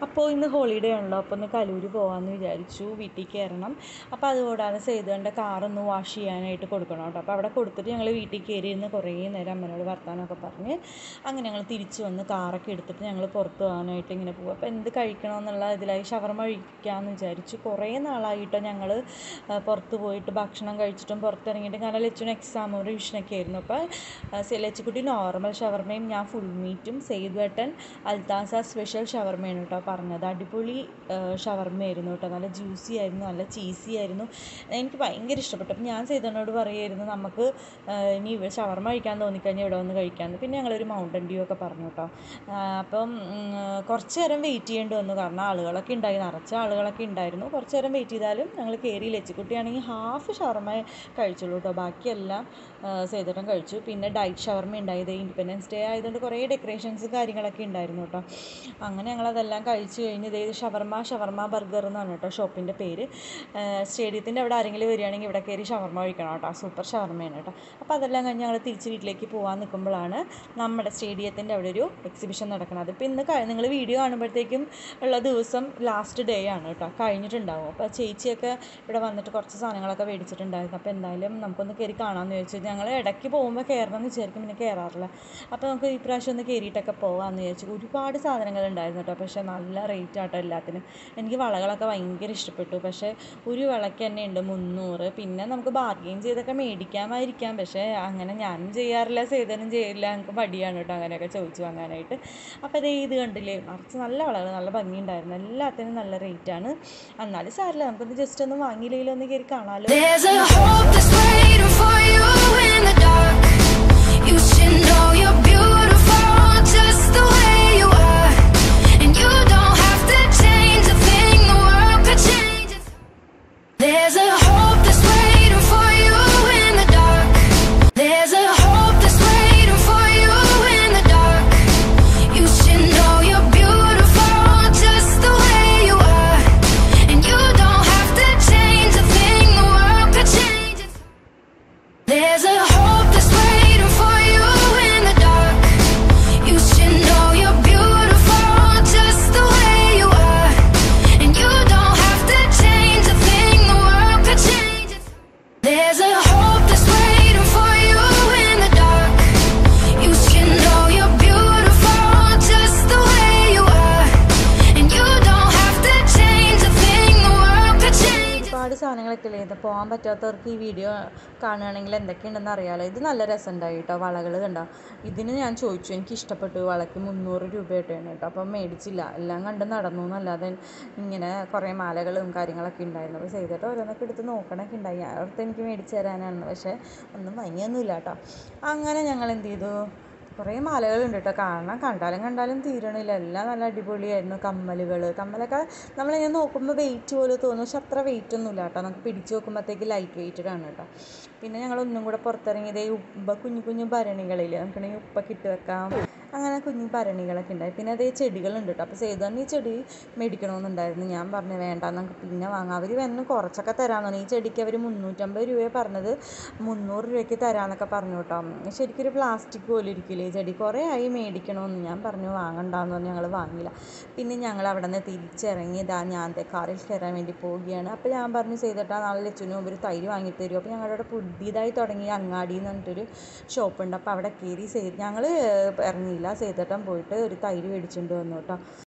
അപ്പോൾ ഇന്ന് ഹോളിഡേ ആണല്ലോ അപ്പോൾ ഒന്ന് കലൂർ പോകാമെന്ന് വിചാരിച്ചു വീട്ടിൽ കയറണം അപ്പോൾ അതുകൂടാതെ സേതുവിൻ്റെ കാറൊന്ന് വാഷ് ചെയ്യാനായിട്ട് കൊടുക്കണം കേട്ടോ അപ്പോൾ അവിടെ കൊടുത്തിട്ട് ഞങ്ങൾ വീട്ടിൽ കയറി ഇരുന്ന് കുറേ നേരം അമ്മനോട് വർത്താനമൊക്കെ പറഞ്ഞ് അങ്ങനെ ഞങ്ങൾ തിരിച്ച് വന്ന് കാറൊക്കെ എടുത്തിട്ട് ഞങ്ങൾ പുറത്ത് പോകാനായിട്ട് ഇങ്ങനെ പോകും അപ്പോൾ എന്ത് കഴിക്കണമെന്നുള്ള ഇതിലായി ഷവർമ കഴിക്കാമെന്ന് വിചാരിച്ചു കുറേ നാളായിട്ടോ ഞങ്ങൾ പുറത്ത് പോയിട്ട് ഭക്ഷണം കഴിച്ചിട്ടും പുറത്തിറങ്ങിയിട്ട് കാരണം ലച്ചുവിന് എക്സാം റിവിഷനൊക്കെ ആയിരുന്നു അപ്പോൾ ലച്ചുക്കുട്ടി നോർമൽ ഷവർമയും ഞാൻ ഫുൾ മീറ്റും സേതുവേട്ടൻ അൽത്താസ സ്പെഷ്യൽ ഷവർമയാണ് കേട്ടോ പറഞ്ഞത് അടിപൊളി ഷവർമയായിരുന്നു കേട്ടോ നല്ല ജ്യൂസി ആയിരുന്നു നല്ല ചീസി ആയിരുന്നു എനിക്ക് ഭയങ്കര ഇഷ്ടപ്പെട്ടു അപ്പം ഞാൻ സേതുവിനോട് പറയുമായിരുന്നു നമുക്ക് ഇനി ഇവിടെ ഷവർമ കഴിക്കാൻ തോന്നിക്കഴിഞ്ഞാൽ ഇവിടെ വന്ന് കഴിക്കാമെന്ന് പിന്നെ ഞങ്ങളൊരു മൗണ്ടൻ ഡ്യൂ ഒക്കെ പറഞ്ഞു കേട്ടോ അപ്പം കുറച്ച് നേരം വെയിറ്റ് ചെയ്യേണ്ടി വന്നു കാരണം ആളുകളൊക്കെ ഉണ്ടായി നിറച്ച ആളുകളൊക്കെ ഉണ്ടായിരുന്നു കുറച്ച് നേരം വെയിറ്റ് ചെയ്താലും ഞങ്ങൾ കയറി ലച്ചിക്കുട്ടിയാണെങ്കിൽ ഹാഫ് ഷവർമ കഴിച്ചുള്ളൂ കേട്ടോ ബാക്കിയെല്ലാം സേതുട്ടൻ കഴിച്ചു പിന്നെ ഡയറ്റ് ഷവർമ ഉണ്ടായത് ഇൻഡിപെൻഡൻസ് ഡേ ആയതുകൊണ്ട് കുറേ ഡെക്കറേഷൻസും കാര്യങ്ങളൊക്കെ ഉണ്ടായിരുന്നു കേട്ടോ അങ്ങനെ ഞങ്ങളതെല്ലാം കഴിച്ച് കഴിഞ്ഞ് ഇതേ ഷവർമ ഷവർമ ബർഗർ എന്നാണ് കേട്ടോ ഷോപ്പിൻ്റെ പേര് സ്റ്റേഡിയത്തിൻ്റെ അവിടെ ആരെങ്കിലും വരികയാണെങ്കിൽ ഇവിടെ കയറി ഷവർമ കഴിക്കണം കേട്ടോ സൂപ്പർ ഷവർമയാണ് കേട്ടോ അപ്പോൾ അതെല്ലാം കഴിഞ്ഞ് ഞങ്ങൾ തിരിച്ച് വീട്ടിലേക്ക് പോകാൻ നിൽക്കുമ്പോഴാണ് നമ്മുടെ സ്റ്റേഡിയത്തിൻ്റെ അവിടെ ഒരു എക്സിബിഷൻ നടക്കുന്നത് ഇപ്പോൾ ഇന്ന് നിങ്ങൾ വീഡിയോ കാണുമ്പോഴത്തേക്കും ഉള്ള ദിവസം ലാസ്റ്റ് ഡേ ആണ് കേട്ടോ കഴിഞ്ഞിട്ടുണ്ടാവും അപ്പോൾ ചേച്ചിയൊക്കെ ഇവിടെ വന്നിട്ട് കുറച്ച് സാധനങ്ങളൊക്കെ മേടിച്ചിട്ടുണ്ടായിരുന്നു അപ്പോൾ എന്തായാലും നമുക്കൊന്ന് കയറി കാണാമെന്ന് ചോദിച്ചു ഞങ്ങൾ ഇടയ്ക്ക് പോകുമ്പോൾ കയറണം എന്ന് വിചാരിക്കും പിന്നെ കയറാറില്ല അപ്പോൾ നമുക്ക് ഈ പ്രാവശ്യം ഒന്ന് കയറിയിട്ടൊക്കെ പോകാമെന്ന് വിചാരിച്ചു ഒരുപാട് സാധനങ്ങൾ ഉണ്ടായിരുന്നു കേട്ടോ പക്ഷേ നല്ല റേറ്റ് ആട്ടോ എല്ലാത്തിനും എനിക്ക് വളകളൊക്കെ ഭയങ്കര ഇഷ്ടപ്പെട്ടു പക്ഷേ ഒരു വിളക്ക് തന്നെ ഉണ്ട് മുന്നൂറ് പിന്നെ നമുക്ക് ബാർഗെയിൻ ചെയ്തൊക്കെ മേടിക്കാമായിരിക്കാം പക്ഷേ അങ്ങനെ ഞാനും ചെയ്യാറില്ല സേതനും ചെയ്യില്ല എനിക്ക് മടിയാണ് കേട്ടോ അങ്ങനെയൊക്കെ ചോദിച്ചു വാങ്ങാനായിട്ട് അപ്പോൾ അതേ ഇത് കണ്ടില്ലേ നിറച്ച് നല്ല വളകൾ നല്ല ഭംഗിയുണ്ടായിരുന്നു എല്ലാത്തിനും നല്ല റേറ്റാണ് എന്നാലും സാരില്ല നമുക്കൊന്ന് ജസ്റ്റ് ഒന്ന് വാങ്ങിയില്ലെങ്കിലും ഒന്ന് കയറി കാണാമല്ലോ There's a hope that's waiting for you in the dark. You should know you're beautiful just the way you are. And you don't have to change a thing, the world could change it. There's a hope that's waiting for you in the dark. There's a hope that's waiting for you in the dark. You should know you're beautiful just the way you are. And you don't have to change a thing, the world could change it. There's a hope that's waiting for you in the dark. You should know you're beautiful just the way you are. And you don't have to change a thing, the world could change it. There's a hope that's waiting for you in the dark. You should know you're beautiful just the way you are. And you don't have to change a thing, the world could change it. ഒരുപാട് സാധനങ്ങളൊക്കെ ഇല്ലേ ഇത് പോകാൻ പറ്റാത്തവർക്ക് ഈ video കാണുകയാണെങ്കിൽ എന്തൊക്കെയുണ്ടെന്ന് അറിയാമല്ലോ ഇത് നല്ല രസമുണ്ടായി കേട്ടോ വളകൾ കണ്ടോ ഇതിന് ഞാൻ ചോദിച്ചു എനിക്ക് ഇഷ്ടപ്പെട്ടു വളയ്ക്ക് മുന്നൂറ് രൂപയായിട്ടാണ് കേട്ടോ അപ്പം മേടിച്ചില്ല എല്ലാം കണ്ട് നടന്നു എന്നല്ലാതെ ഇങ്ങനെ കുറേ മാലകളും കാര്യങ്ങളൊക്കെ ഉണ്ടായിരുന്നു അപ്പോൾ ചെയ്തിട്ട് ഓരോന്നൊക്കെ എടുത്ത് നോക്കണമൊക്കെ ഉണ്ടായി അവിടുത്തെ എനിക്ക് മേടിച്ച് തരാനാണ് പക്ഷേ ഒന്നും ഭംഗിയൊന്നുമില്ല കേട്ടോ അങ്ങനെ ഞങ്ങൾ എന്ത് ചെയ്തു കുറേ മാലകളുണ്ട് കേട്ടോ കാണാൻ കണ്ടാലും കണ്ടാലും തീരണില്ല എല്ലാം നല്ല അടിപൊളിയായിരുന്നു കമ്മലുകൾ കമ്മലൊക്കെ നമ്മളിങ്ങനെ നോക്കുമ്പോൾ വെയിറ്റ് പോലെ തോന്നും പക്ഷെ അത്ര വെയിറ്റ് ഒന്നുമില്ല കേട്ടോ നമുക്ക് പിടിച്ച് നോക്കുമ്പോഴത്തേക്ക് ലൈറ്റ് വെയിറ്റഡ് ആണ് കേട്ടോ പിന്നെ ഞങ്ങൾ ഒന്നും കൂടെ പുറത്തിറങ്ങിയത് ഈ ഉപ്പ കുഞ്ഞു കുഞ്ഞു ഭരണികളിൽ നമുക്കാണെങ്കിൽ ഉപ്പൊക്കെ ഇട്ട് വെക്കാം അങ്ങനെ കുഞ്ഞു ഭരണികളൊക്കെ ഉണ്ടായി പിന്നെ അതേ ചെടികളുണ്ട് കേട്ടോ അപ്പോൾ സേതുവാൻ ഈ ചെടി മേടിക്കണമെന്നുണ്ടായിരുന്നു ഞാൻ പറഞ്ഞു വേണ്ട നമുക്ക് പിന്നെ വാങ്ങാം അവർ വന്ന് കുറച്ചൊക്കെ തരാമെന്ന് പറഞ്ഞു ഈ ചെടിക്ക് അവർ മുന്നൂറ്റമ്പത് രൂപയെ പറഞ്ഞത് മുന്നൂറ് രൂപയ്ക്ക് തരാമെന്നൊക്കെ പറഞ്ഞു കേട്ടോ ശരിക്കും ഒരു പ്ലാസ്റ്റിക് പോലെ ഇരിക്കില്ലേ ഈ ചെടി കുറേ ആയി മേടിക്കണമെന്ന് ഞാൻ പറഞ്ഞു വാങ്ങണ്ടെന്ന് പറഞ്ഞ് ഞങ്ങൾ വാങ്ങിയില്ല പിന്നെ ഞങ്ങൾ അവിടെ നിന്ന് തിരിച്ചിറങ്ങി ഇതാ ഞാൻ ദേ കാറിൽ കയറാൻ വേണ്ടി പോവുകയാണ് അപ്പോൾ ഞാൻ പറഞ്ഞു ചെയ്തിട്ടാ നാളെ ലച്ചുവിന് മുമ്പ് ഒരു തൈര് വാങ്ങി തരും അപ്പോൾ ഞങ്ങളുടെ അവിടെ പുതിയതായി തുടങ്ങിയ അങ്ങാടി എന്ന് പറഞ്ഞിട്ടൊരു ഷോപ്പുണ്ട് അപ്പോൾ അവിടെ കയറി ചെയ്ത് ഞങ്ങൾ ഇറങ്ങിയില്ല സേതട്ടൻ പോയിട്ട് ഒരു തൈര് മേടിച്ചുകൊണ്ട് വന്നു കേട്ടോ